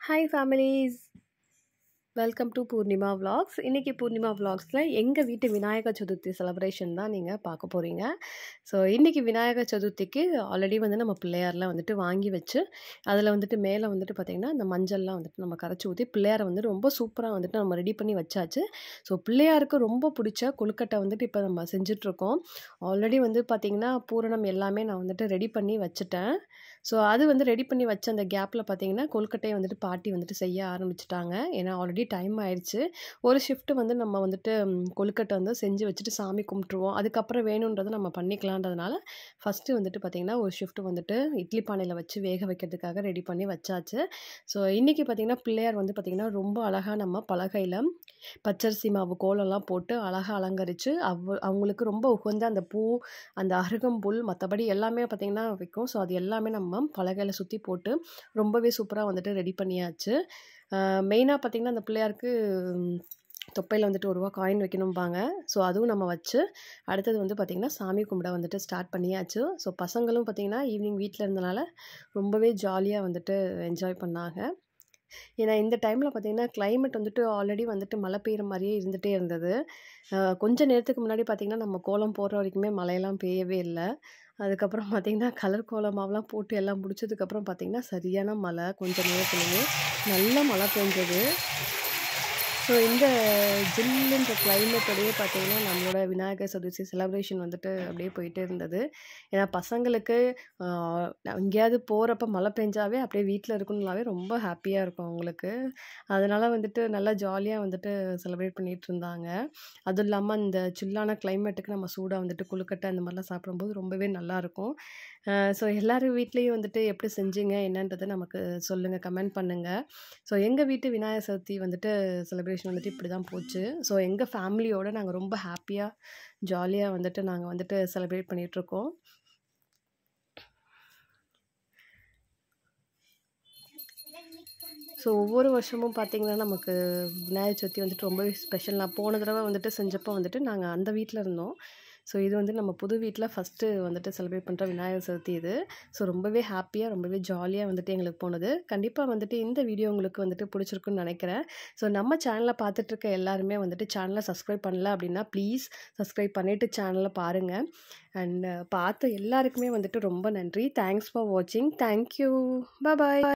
hi families welcome to Poornima vlogs இன்றைக்கி பூர்ணிமா vlogsல எங்கள் வீட்டு விநாயகர் சதுர்த்தி செலிப்ரேஷன் தான் நீங்கள் பார்க்க போகிறீங்க ஸோ இன்றைக்கி விநாயகர் சதுர்த்திக்கு ஆல்ரெடி வந்து நம்ம பிள்ளையார்லாம் வந்துட்டு வாங்கி வச்சு அதில் வந்துட்டு மேலே வந்துட்டு பார்த்திங்கன்னா இந்த மஞ்சள்லாம் வந்துட்டு நம்ம கரைச்சி ஊற்றி பிள்ளையாரை வந்து ரொம்ப சூப்பராக வந்துட்டு நம்ம ரெடி பண்ணி வச்சாச்சு ஸோ பிள்ளையாருக்கு ரொம்ப பிடிச்ச கொழுக்கட்டை வந்துட்டு இப்போ நம்ம செஞ்சிட்ருக்கோம் ஆல்ரெடி வந்து பார்த்திங்கன்னா பூரணம் எல்லாமே நான் வந்துட்டு ரெடி பண்ணி வச்சுட்டேன் ஸோ அது வந்து ரெடி பண்ணி வச்ச அந்த கேப்பில் பார்த்தீங்கன்னா கொழுக்கட்டையை வந்துட்டு பாட்டி வந்துட்டு செய்ய ஆரம்பிச்சிட்டாங்க ஏன்னா ஆல்ரெடி டைம் ஆயிடுச்சு ஒரு ஷிஃப்ட் வந்து நம்ம வந்துட்டு ம், கொழுக்கட்டை வந்து செஞ்சு வச்சுட்டு சாமி கும்பிட்ருவோம் அதுக்கப்புறம் வேணுன்றதை நம்ம பண்ணிக்கலான்றதுனால ஃபஸ்ட்டு வந்துட்டு பார்த்திங்கன்னா ஒரு ஷிஃப்ட் வந்துட்டு இட்லி பானையில் வச்சு வேக வைக்கிறதுக்காக ரெடி பண்ணி வச்சாச்சு ஸோ இன்றைக்கி பார்த்திங்கன்னா பிள்ளையார் வந்து பார்த்திங்கன்னா ரொம்ப அழகாக நம்ம பலகையில் பச்சரிசி மாவு கோலம்லாம் போட்டு அழகாக அலங்கரித்து அவ் அவங்களுக்கு ரொம்ப உகந்த அந்த பூ அந்த அருகம்புல் மற்றபடி எல்லாமே பார்த்திங்கன்னா வைக்கும் ஸோ அது எல்லாமே நம்ம பலகையில் சுற்றி போட்டு ரொம்பவே சூப்பராக வந்துட்டு ரெடி பண்ணியாச்சு மெயினாக பார்த்திங்கன்னா அந்த பிள்ளையாருக்கு ம், தொப்பையில் வந்துட்டு ஒரு ரூபா காயின் வைக்கணும்பாங்க ஸோ அதுவும் நம்ம வச்சு அடுத்தது வந்து பார்த்திங்கன்னா சாமி கும்பிட வந்துட்டு ஸ்டார்ட் பண்ணியாச்சு ஸோ பசங்களும் பார்த்திங்கன்னா ஈவினிங் வீட்டில் இருந்தனால ரொம்பவே ஜாலியாக வந்துட்டு என்ஜாய் பண்ணாங்க ஏன்னா இந்த டைமில் பார்த்திங்கன்னா climate வந்துட்டு ஆல்ரெடி வந்துட்டு மழை பெய்கிற மாதிரியே இருந்துகிட்டே இருந்தது அஹ் கொஞ்ச நேரத்துக்கு முன்னாடி பார்த்திங்கன்னா நம்ம கோலம் போடுற வரைக்குமே மழையெல்லாம் பெய்யவே இல்லை அதுக்கப்புறம் பார்த்திங்கன்னா கலர் கோலமாவெலாம் போட்டு எல்லாம் முடிச்சதுக்கப்புறம் பார்த்திங்கன்னா சரியான மழை கொஞ்ச நேரத்துலேயே நல்ல மழை பெஞ்சது ஸோ இந்த ஜில்லுன்ற கிளைமேட்டோடையே பார்த்தீங்கன்னா நம்மளோட விநாயகர் சதுர்த்தி செலிப்ரேஷன் வந்துட்டு அப்படியே போயிட்டே இருந்தது ஏன்னா பசங்களுக்கு ஆஹ், எங்கேயாவது போகிறப்ப மழை பெஞ்சாவே அப்படியே வீட்டில் இருக்கணும்னாவே ரொம்ப ஹாப்பியாக இருக்கும் அவங்களுக்கு அதனால் வந்துட்டு நல்லா ஜாலியாக வந்துட்டு செலிப்ரேட் பண்ணிகிட்டு இருந்தாங்க அதுவும் இல்லாமல் இந்த சில்லான கிளைமேட்டுக்கு நம்ம சூடாக வந்துட்டு கொழுக்கட்டை அந்த மாதிரிலாம் சாப்பிடும்போது ரொம்பவே நல்லாயிருக்கும் ஸோ எல்லாரும் வீட்லேயும் வந்துட்டு எப்படி செஞ்சீங்க என்னன்றதை நமக்கு சொல்லுங்கள் கமெண்ட் பண்ணுங்கள் ஸோ எங்கள் வீட்டு விநாயகர் சதுர்த்தி வந்துட்டு செலிப்ரேஷன் வந்துட்டு இப்படி தான் போச்சு ஸோ எங்கள் ஃபேமிலியோட நாங்கள் ரொம்ப ஹாப்பியாக ஜாலியாக வந்துட்டு நாங்கள் வந்துட்டு செலிப்ரேட் பண்ணிகிட்ருக்கோம் ஸோ ஒவ்வொரு வருஷமும் பார்த்திங்கன்னா நமக்கு விநாயகர் சதுர்த்தி வந்துட்டு ரொம்பவே ஸ்பெஷல் நான் போன தடவை வந்துட்டு செஞ்சப்போ வந்துட்டு நாங்கள் அந்த வீட்டில் இருந்தோம் ஸோ இது வந்து நம்ம புது வீட்டில் ஃபஸ்ட்டு வந்துட்டு செலிப்ரேட் பண்ணுற விநாயகர் சதுர்த்தி இது ஸோ ரொம்பவே ஹாப்பியாக ரொம்பவே ஜாலியாக வந்துட்டு எங்களுக்கு போனது கண்டிப்பாக வந்துட்டு இந்த வீடியோ உங்களுக்கு வந்துட்டு பிடிச்சிருக்குன்னு நினைக்கிறேன் ஸோ நம்ம சேனலை பார்த்துட்ருக்க எல்லாருமே வந்துட்டு சேனலை சப்ஸ்கிரைப் பண்ணல அப்படின்னா ப்ளீஸ் சப்ஸ்கிரைப் பண்ணிவிட்டு சேனலை பாருங்கள் அண்ட் பார்த்த எல்லாருக்குமே வந்துட்டு ரொம்ப நன்றி தேங்க்ஸ் ஃபார் வாட்சிங் தேங்க்யூ பாய்